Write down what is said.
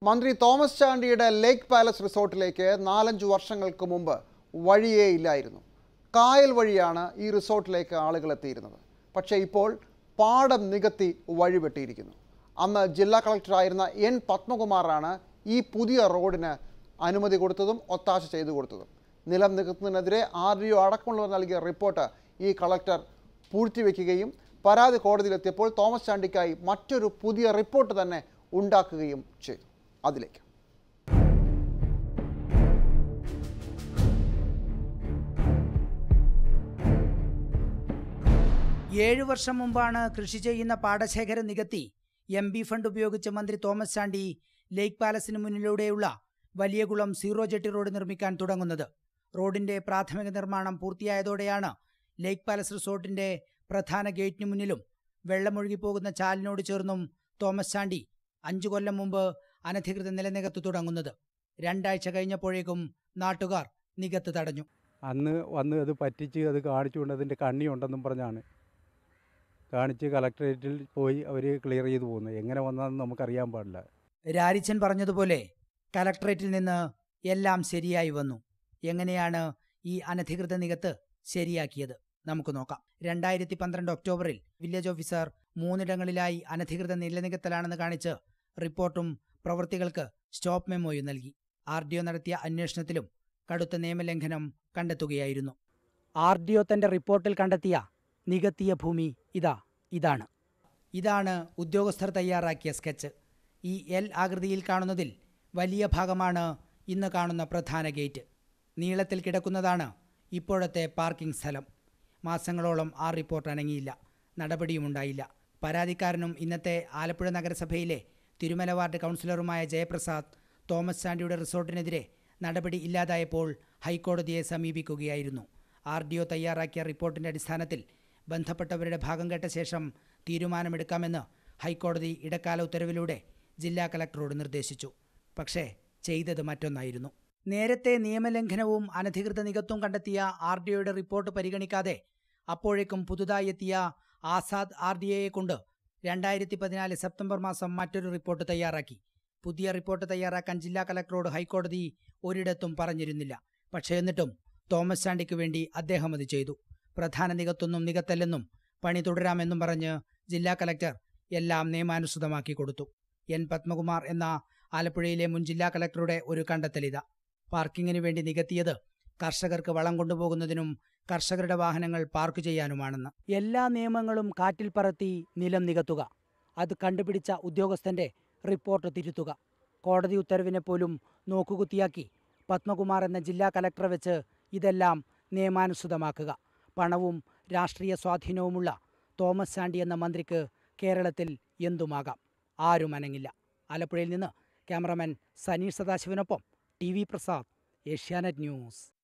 മന്ത്രി തോമസ് ചാണ്ടിയുടെ ലേക്ക് പാലസ് റിസോർട്ടിലേക്ക് നാലഞ്ച് വർഷങ്ങൾക്ക് മുമ്പ് വഴിയേ ഇല്ലായിരുന്നു കായൽ വഴിയാണ് ഈ റിസോർട്ടിലേക്ക് ആളുകൾ എത്തിയിരുന്നത് പക്ഷേ ഇപ്പോൾ പാടം നികത്തി വഴി വെട്ടിയിരിക്കുന്നു അന്ന് ജില്ലാ കളക്ടറായിരുന്ന എൻ പത്മകുമാറാണ് ഈ പുതിയ റോഡിന് അനുമതി കൊടുത്തതും ഒത്താശ ചെയ്തു കൊടുത്തതും നിലം നികത്തുന്നതിനെതിരെ ആർ ഡി ഒ അടക്കമുള്ളവർ നൽകിയ റിപ്പോർട്ട് ഈ കളക്ടർ പൂഴ്ത്തിവെക്കുകയും പരാതി കോടതിയിലെത്തിയപ്പോൾ തോമസ് ചാണ്ടിക്കായി മറ്റൊരു പുതിയ റിപ്പോർട്ട് തന്നെ ഉണ്ടാക്കുകയും ചെയ്തു അതിലേക്ക് ഏഴു വർഷം മുമ്പാണ് കൃഷി ചെയ്യുന്ന പാടശേഖരം നികത്തി എം ബി ഫണ്ട് ഉപയോഗിച്ച് മന്ത്രി തോമസ് ചാണ്ടി ലേക്ക് പാലസിന് മുന്നിലൂടെയുള്ള വലിയകുളം സീറോ ജെട്ടി റോഡ് നിർമ്മിക്കാൻ തുടങ്ങുന്നത് റോഡിന്റെ പ്രാഥമിക നിർമ്മാണം പൂർത്തിയായതോടെയാണ് ലേക്ക് പാലസ് റിസോർട്ടിന്റെ പ്രധാന ഗേറ്റിന് മുന്നിലും വെള്ളമൊഴുകിപ്പോകുന്ന ചാലിനോട് ചേർന്നും തോമസ് ചാണ്ടി അഞ്ചു കൊല്ലം മുമ്പ് അനധികൃത നിലനികത്ത് തുടങ്ങുന്നത് രണ്ടാഴ്ച കഴിഞ്ഞപ്പോഴേക്കും നാട്ടുകാർ നികത്ത് തടഞ്ഞു അന്ന് വന്ന് അത് പറ്റിച്ച് അത് കാണിച്ചുകൊണ്ട് അതിൻ്റെ കണ്ണി ഉണ്ടെന്നും പറഞ്ഞാണ് കാണിച്ച് കളക്ടറേറ്റിൽ പോയി അവർ ക്ലിയർ ചെയ്ത് പോകുന്നത് എങ്ങനെ വന്നതെന്ന് നമുക്കറിയാൻ പാടില്ല രാരിച്ചൻ പറഞ്ഞതുപോലെ കലക്ടറേറ്റിൽ നിന്ന് എല്ലാം ശരിയായി വന്നു എങ്ങനെയാണ് ഈ അനധികൃത നികത്ത് ശരിയാക്കിയത് നമുക്ക് നോക്കാം രണ്ടായിരത്തി പന്ത്രണ്ട് ഒക്ടോബറിൽ വില്ലേജ് ഓഫീസർ മൂന്നിടങ്ങളിലായി അനധികൃത നിലനികത്തലാണെന്ന് കാണിച്ച് റിപ്പോർട്ടും പ്രവൃത്തികൾക്ക് സ്റ്റോപ്പ് മെമ്മോയും നൽകി ആർ ഡി ഒ നടത്തിയ അന്വേഷണത്തിലും കടുത്ത നിയമലംഘനം കണ്ടെത്തുകയായിരുന്നു ആർ ഡി ഒ തന്റെ റിപ്പോർട്ടിൽ കണ്ടെത്തിയ നികത്തിയ ഭൂമി ഇതാ ഇതാണ് ഇതാണ് ഉദ്യോഗസ്ഥർ തയ്യാറാക്കിയ സ്കെച്ച് ഈ എൽ ആകൃതിയിൽ കാണുന്നതിൽ വലിയ ഭാഗമാണ് ഇന്ന് കാണുന്ന പ്രധാന ഗേറ്റ് നീളത്തിൽ കിടക്കുന്നതാണ് ഇപ്പോഴത്തെ പാർക്കിംഗ് സ്ഥലം മാസങ്ങളോളം ആ റിപ്പോർട്ട് അനങ്ങിയില്ല നടപടിയുമുണ്ടായില്ല പരാതിക്കാരനും ഇന്നത്തെ ആലപ്പുഴ നഗരസഭയിലെ തിരുമല വാർഡ് കൗൺസിലറുമായ ജയപ്രസാദ് തോമസ് ചാണ്ടിയുടെ റിസോർട്ടിനെതിരെ നടപടി ഇല്ലാതായപ്പോൾ ഹൈക്കോടതിയെ സമീപിക്കുകയായിരുന്നു ആർ ഡി ഒ തയ്യാറാക്കിയ റിപ്പോർട്ടിന്റെ അടിസ്ഥാനത്തിൽ ബന്ധപ്പെട്ടവരുടെ ഭാഗം കേട്ട ശേഷം തീരുമാനമെടുക്കാമെന്ന് ഹൈക്കോടതി ഇടക്കാല ഉത്തരവിലൂടെ ജില്ലാ കലക്ടറോട് നിർദ്ദേശിച്ചു പക്ഷേ ചെയ്തത് മറ്റൊന്നായിരുന്നു നേരത്തെ നിയമലംഘനവും അനധികൃത നികത്തും കണ്ടെത്തിയ ആർ ഡി ഒയുടെ റിപ്പോർട്ട് പരിഗണിക്കാതെ അപ്പോഴേക്കും പുതുതായി എത്തിയ ആസാദ് ആർ ഡി എയെ കൊണ്ട് രണ്ടായിരത്തി പതിനാല് സെപ്റ്റംബർ മാസം മറ്റൊരു റിപ്പോർട്ട് തയ്യാറാക്കി പുതിയ റിപ്പോർട്ട് തയ്യാറാക്കാൻ ജില്ലാ കലക്ടറോട് ഹൈക്കോടതി ഒരിടത്തും പറഞ്ഞിരുന്നില്ല പക്ഷേ എന്നിട്ടും തോമസ് ചാണ്ടിക്ക് വേണ്ടി അദ്ദേഹം അത് ചെയ്തു പ്രധാന നികത്തൊന്നും നികത്തല്ലെന്നും പണി തുടരാമെന്നും പറഞ്ഞ് ജില്ലാ കലക്ടർ എല്ലാം നിയമാനുസൃതമാക്കി കൊടുത്തു എൻ പത്മകുമാർ എന്ന ആലപ്പുഴയിലെ മുൻ ജില്ലാ കലക്ടറുടെ ഒരു കണ്ടെത്തലിത പാർക്കിങ്ങിന് വേണ്ടി നികത്തിയത് കർഷകർക്ക് വളം കൊണ്ടുപോകുന്നതിനും കർഷകരുടെ വാഹനങ്ങൾ പാർക്ക് ചെയ്യാനുമാണെന്ന് എല്ലാ നിയമങ്ങളും കാറ്റിൽ പറത്തി നിലം നികത്തുക അത് കണ്ടുപിടിച്ച ഉദ്യോഗസ്ഥന്റെ റിപ്പോർട്ട് തിരുത്തുക കോടതി ഉത്തരവിനെ പോലും നോക്കുകുത്തിയാക്കി പത്മകുമാർ എന്ന ജില്ലാ കലക്ടറെ വെച്ച് ഇതെല്ലാം നിയമാനുസൃതമാക്കുക പണവും രാഷ്ട്രീയ സ്വാധീനവുമുള്ള തോമസ് ചാണ്ടി എന്ന മന്ത്രിക്ക് കേരളത്തിൽ എന്തുമാകാം ആരും അനങ്ങില്ല ആലപ്പുഴയിൽ നിന്ന് ക്യാമറമാൻ സനീഷ് സദാശിവനൊപ്പം T V Prasad Asianet news